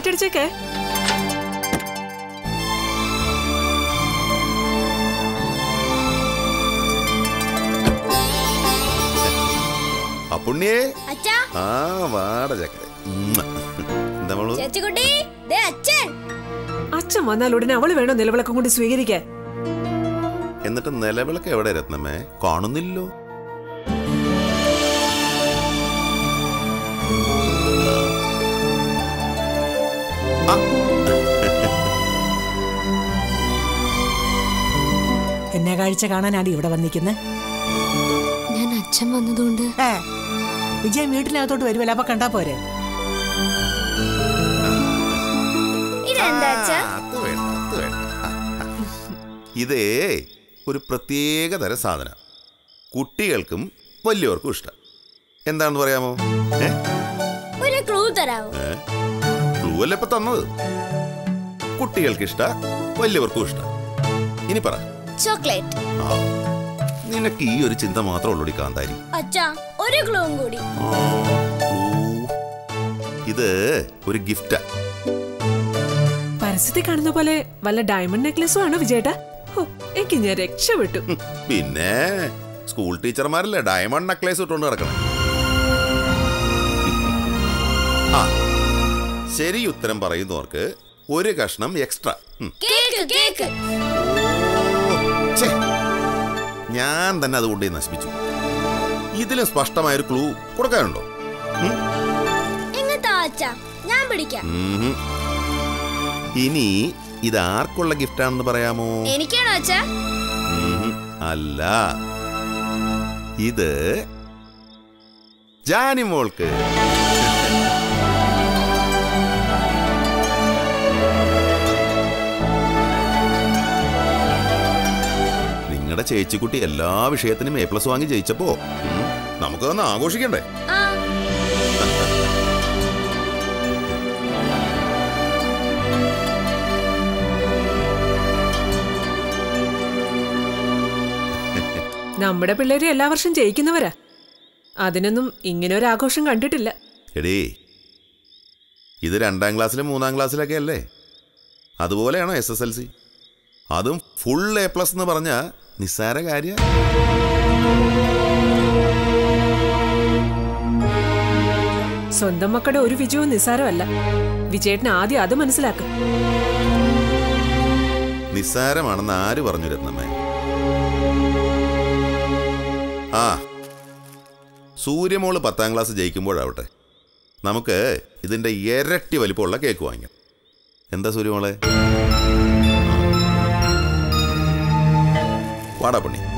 Light അടിച്ചേക്കേ അപ്പുണ്ണിയേ അച്ഛാ ആ വാട ചക്ക എന്താ മോളു ചേച്ചിക്കുട്ടി ദേ അച്ഛൻ അച്ഛൻ വന്നാൽ ഉടനെ അവള് വേണോ നിലവിളക്കം കൊണ്ട് സ്വീകരിക്കാൻ എന്നിട്ട് നിലവിളക്ക് എവിടെ രത്നമ്മേ കാണുന്നില്ലോ ആ, എന്നെ കാഴ്ച കാണാനാണ് ഇവിടെ വന്നിരിക്കുന്നത് ഞാൻ അച്ഛൻ വന്നതുകൊണ്ട് ഏ വിജയൻ വീട്ടിനകത്തോട്ട് വരുമല്ലോ അപ്പൊ കണ്ടാ പോരെ ഇതെന്താ അച്ഛാ അത് വേണ്ട അത് വേണ്ട ആ, ആ. ഇതേ ഒരു പ്രത്യേക തരം സാധനം കുട്ടികൾക്കും വലിയവർക്കും ഇഷ്ടം എന്താണെന്ന് പറയാമോ ഏ ഒരു ക്ലൂ തരാവോ ക്ലൂ അല്ല ഇപ്പൊ തന്നത് കുട്ടികൾക്ക് ഇഷ്ട വലിയവർക്കും ഇഷ്ട ഇനി പറ ചോക്ലേറ്റ് ആ നിനക്ക് ഈ ഒരു ചിന്ത മാത്രമേ ഉള്ളൂ കാന്താരി അച്ഛാ ഒരു ക്ലൂവും കൂടി ആ, clue. ഇത് ഒരു ഗിഫ്റ്റാ പരസ്യത്തിൽ കാണുന്ന പോലെ വല്ല ഡയമണ്ട് നെക്ലസും ആണോ വിജയേട്ടാ ഓ എനിക്ക് ഞാൻ രക്ഷപ്പെട്ടു ഹും, പിന്നെ സ്കൂൾ ടീച്ചർമാരല്ലേ ഡയമണ്ട് നെക്ലേസ് ഇട്ടുകൊണ്ട് കിടക്കണം ആ ശരി ഉത്തരം പറയുന്നവർക്ക് ഒരു കഷ്ണം എക്സ്ട്രാ ഉം. കേക്ക് കേക്ക് ഛേ, ഞാൻ തന്നെ അത് കൊണ്ടുപോയി നശിപ്പിച്ചു ഇതിലും സ്പഷ്ടമായൊരു ക്ലൂ കൊടുക്കാനുണ്ടോ ഉം? എങ്ങത്താ അച്ഛാ ഞാൻ പിടിക്കാം ഉം. ഇനി ഇത് ആർക്കുള്ള ഗിഫ്റ്റാണെന്ന് പറയാമോ എനിക്കാണോ അച്ഛാ ഉം. അല്ല ഇത് ജാനിമോൾക്ക് നിങ്ങളുടെ ചേച്ചിക്കുട്ടി എല്ലാ വിഷയത്തിനും എ പ്ലസ് വാങ്ങി ജയിച്ചപ്പോ ഉം, നമുക്കതൊന്ന് ആഘോഷിക്കണ്ടേ ആ നമ്മുടെ പിള്ളേര് എല്ലാ വർഷം ജയിക്കുന്നവരാ അതിനൊന്നും ഇങ്ങനെ ഒരു ആഘോഷം കണ്ടിട്ടില്ല എടീ ഇത് രണ്ടാം ക്ലാസ്സിലും മൂന്നാം ക്ലാസ്സിലൊക്കെ അല്ലേ അതുപോലെയാണോ എസ് എസ് എൽ സി അതും ഫുൾ എ പ്ലസ് എന്ന് പറഞ്ഞ നിസ്സാര കാര്യ സ്വന്തം മക്കളുടെ ഒരു വിജയവും നിസ്സാരമല്ല വിജയേട്ടന് ആദ്യം അത് മനസ്സിലാക്കും നിസ്സാരമാണെന്ന് ആര് പറഞ്ഞു രത്നമ്മേ ആ സൂര്യമോള് പത്താം ക്ലാസ് ജയിക്കുമ്പോഴാവട്ടെ നമുക്ക് ഇതിന്റെ ഇരട്ടി വലിപ്പമുള്ള കേക്ക് വാങ്ങിക്കാം എന്താ സൂര്യമോളെ വാടാ പണി